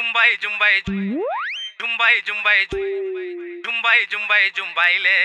జుంబాయి జుంబాయి జుంబాయి జుంబాయి జుంబాయి జుంబాయి జుంబాయి లే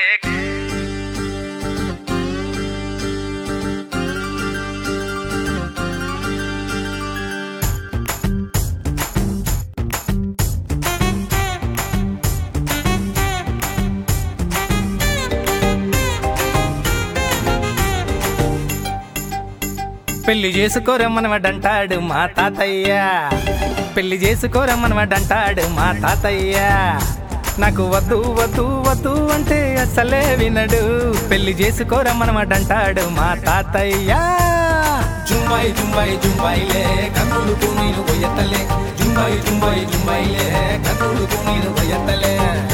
పెళ్లి చేసుకోరమ్మనవాడంటాడు మా తాతయ్య పెళ్లి చేసుకోరమ్మనవాడంటాడు మా తాతయ్య నాకు వద్దు వద్దు వద్దు అంటే అసలే వినడు పెళ్లి చేసుకోరమ్మనవాడంటాడు మా తాతయ్య జుంబాయి జుంబాయి జుంబాయిలే కన్నులకు నేను కొయ్యత్తలే జుంబాయి జుంబాయి జుంబాయిలే కన్నులకు నేను కొయ్యత్తలే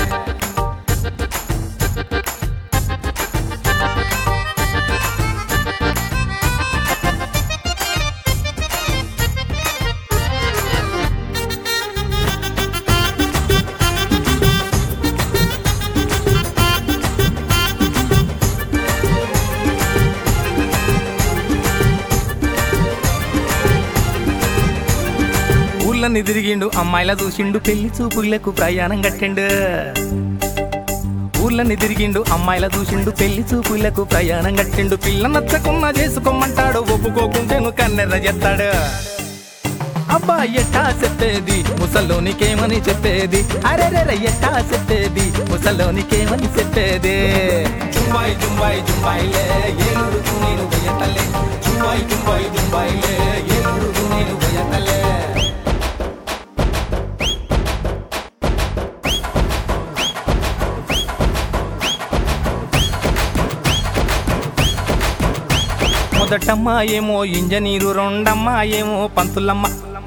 ఊళ్ళని తిరిగిండు అమ్మాయిల చూసిండు పెళ్లి చూపులకు ప్రయాణం కట్టిండు ఊళ్ళని తిరిగిండు అమ్మాయిల చూసిండు పెళ్లి చూపులకు ప్రయాణం కట్టిండు పిల్ల నచ్చకున్నా చేసుకోమంటాడు ఒప్పుకోకుంటేను కన్నెర్ర చేస్తాడు అబ్బా ఎట్టా చెప్పేది ముసలోనికేమని చెప్పేది అరెరెర ఎట్టా చెప్పేది ముసలోనికేమని చెప్పేది జుంబాయి జుంబాయి జుంబాయిలే ఏనుగుకు నేను పోయతలే జుంబాయి జుంబాయి జుంబాయిలే ఏనుగుకు నేను పోయతలే మొదటమ్మ ఏమో ఇంజనీరు రెండమ్మ ఏమో పంతులమ్మ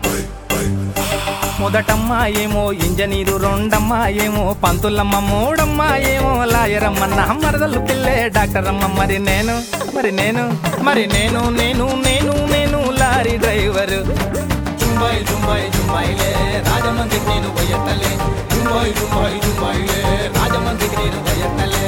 మొదటమ్మ ఏమో ఇంజనీరు రెండమ్మ ఏమో పంతులమ్మ మూడమ్మ ఏమో లాయరమ్మ నా మరదలు పిల్లే డాక్టర్ అమ్మ మరి నేను మరి నేను మరి నేను నేను నేను నేను లారీ డ్రైవరు జుంబాయి జుంబాయి జుంబాయిలే రాజమండ్రికి నేను పోయత్తలే జుంబాయి జుంబాయి జుంబాయిలే రాజమండ్రికి నేను పోయత్తలే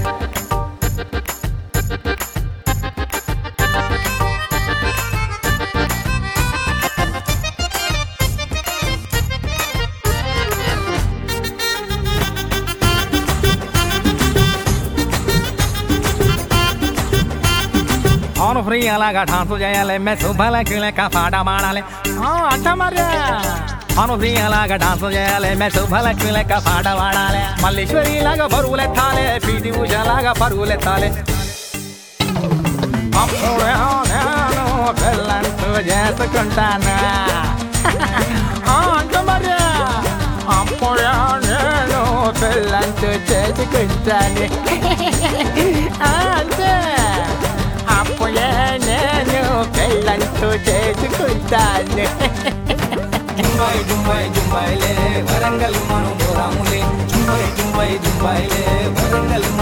అవును ఫ్రీ అలాగా డాన్స్ చేయాలి మెస్ భలకి లెక్క పాట పాడాలి ఆ, అంట మరి అవును ఫ్రీ అలాగా డాన్స్ చేయాలి మెస్ భలకి లెక్క పాట పాడాలి మల్లేశ్వరి లాగా బరువులెత్తాలి పీటి ఉష లాగా పరుగులెత్తాలి అప్పుడే నేను పెళ్ళంటూ చేసుకుంటాను ఆ, అంట మరి అప్పుడే నేను పెళ్ళంటూ చేసుకుంటాను ఆ, అంతే అప్పుడే నేను పెళ్ళంటూ చేసుకుంటాను జుంబాయి జుంబాయి జుంబాయిలే వరంగల్ మనం రాములే జుంబాయి జుంబాయి జుంబాయిలే వరంగల్